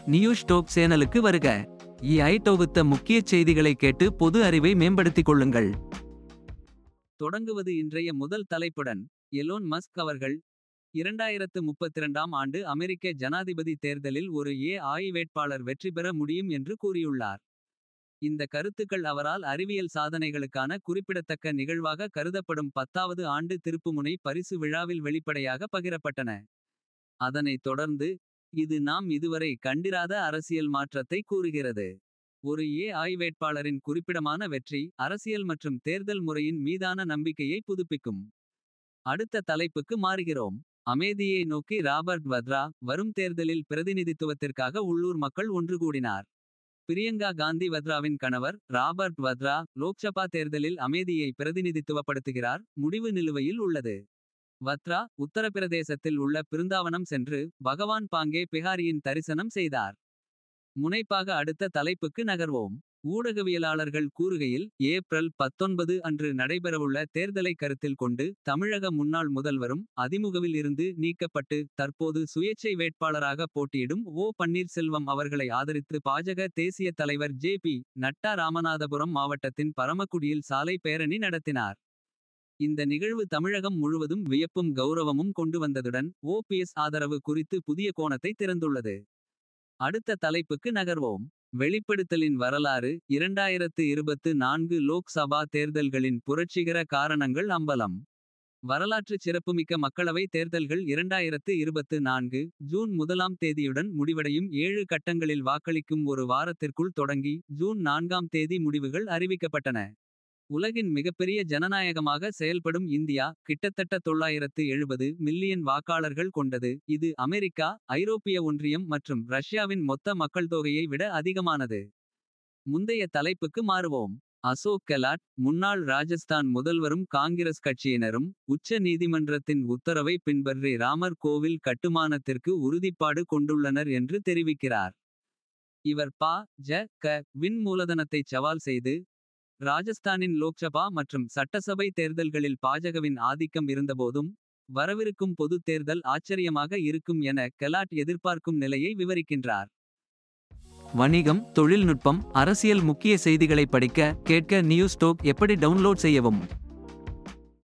News dope சேனலுக்கு வருக EI தொகுத்த முக்கிய செய்திகளை கேட்டு பொது அறிவை மேம்படுத்திக் கொள்ளுங்கள் தொடங்குவது இன்றைய முதல் தலைப்புடன் எலோன் மஸ்க் அவர்கள் இரண்டாயிரத்து முப்பத்திரண்டாம் ஆண்டு அமெரிக்க ஜனாதிபதி தேர்தலில் ஒரு ஏஐ வேட்பாளர் வெற்றி பெற முடியும் என்று கூறியுள்ளார். இந்த கருத்துக்கள் அவரால் அறிவியல் சாதனைகளுக்கான குறிப்பிடத்தக்க நிகழ்வாக கருதப்படும் பத்தாவது ஆண்டு திருப்புமுனை பரிசு விழாவில் வெளிப்படையாக பகிரப்பட்டன. அதனைத் தொடர்ந்து இது நாம் இதுவரை கண்டிராத அரசியல் மாற்றத்தை கூறுகிறது. ஒரு ஏஐ வேட்பாளரின் குறிப்பிடமான வெற்றி அரசியல் மற்றும் தேர்தல் முறையின் மீதான நம்பிக்கையை புதுப்பிக்கும். அடுத்த தலைப்புக்கு மாறுகிறோம். அமேதியை நோக்கி ராபர்ட் வத்ரா வரும் தேர்தலில் பிரதிநிதித்துவத்திற்காக உள்ளூர் மக்கள் ஒன்று கூடினார். பிரியங்கா காந்தி வத்ராவின் கணவர் ராபர்ட் வத்ரா லோக்சபா தேர்தலில் அமேதியை பிரதிநிதித்துவப்படுத்துகிறார். முடிவு நிலுவையில் உள்ளது. வத்ரா உத்தரப்பிரதேசத்தில் உள்ள பிருந்தாவனம் சென்று பகவான் பாங்கே பிஹாரியின் தரிசனம் செய்தார். முனைப்பாக அடுத்த தலைப்புக்கு நகர்வோம். ஊடகவியலாளர்கள் கூறுகையில் ஏப்ரல் 19 அன்று நடைபெறவுள்ள தேர்தலை கருத்தில் கொண்டு. தமிழக முன்னாள் முதல்வரும் அதிமுகவில் இருந்து நீக்கப்பட்டு. தற்போது சுயேச்சை வேட்பாளராக போட்டியிடும் ஓ. பன்னீர்செல்வம் அவர்களை ஆதரித்து பாஜக தேசிய தலைவர் ஜே. பி. நட்டா ராமநாதபுரம் மாவட்டத்தின் பரமக்குடியில் சாலை பேரணி நடத்தினார். இந்த நிகழ்வு தமிழகம் முழுவதும் வியப்பும் கௌரவமும் கொண்டு வந்ததுடன். ஓபிஎஸ் ஆதரவு குறித்து புதிய கோணத்தை திறந்துள்ளது. அடுத்த தலைப்புக்கு நகர்வோம். வெளிப்படுத்தலின் வரலாறு இரண்டாயிரத்து இருபத்து நான்கு லோக் சபா தேர்தல்களின் புரட்சிகர காரணங்கள் அம்பலம். வரலாற்றுச் சிறப்புமிக்க மக்களவை தேர்தல்கள் இரண்டாயிரத்து இருபத்து நான்கு. ஜூன் முதலாம் தேதியுடன் முடிவடையும் ஏழு கட்டங்களில் வாக்களிக்கும் ஒரு வாரத்திற்குள் தொடங்கி. ஜூன் நான்காம் தேதி முடிவுகள் அறிவிக்கப்பட்டன. உலகின் மிகப்பெரிய ஜனநாயகமாக செயல்படும் இந்தியா. கிட்டத்தட்ட தொள்ளாயிரத்து எழுபது மில்லியன் வாக்காளர்கள் கொண்டது. இது அமெரிக்கா ஐரோப்பிய ஒன்றியம் மற்றும் ரஷ்யாவின் மொத்த மக்கள்தொகையை விட அதிகமானது. முந்தைய தலைப்புக்கு மாறுவோம். அசோக் கெலாட் முன்னாள் ராஜஸ்தான் முதல்வரும் காங்கிரஸ் கட்சியினரும். உச்ச நீதிமன்றத்தின் உத்தரவை பின்பற்றி ராமர் கோவில் கட்டுமானத்திற்கு உறுதிப்பாடு கொண்டுள்ளனர் என்று தெரிவிக்கிறார். இவர் பா. ஜ. க. வின் மூலதனத்தைச் சவால் செய்து. ராஜஸ்தானின் லோக்சபா மற்றும் சட்டசபை தேர்தல்களில் பாஜகவின் ஆதிக்கம் இருந்தபோதும். வரவிருக்கும் பொதுத் தேர்தல் ஆச்சரியமாக இருக்கும் என கெலாட் எதிர்பார்க்கும் நிலையை விவரிக்கின்றார். வணிகம் தொழில்நுட்பம் அரசியல் முக்கிய செய்திகளை படிக்க கேட்க நியூஸ் டோக் எப்படி டவுன்லோட் செய்யவும்.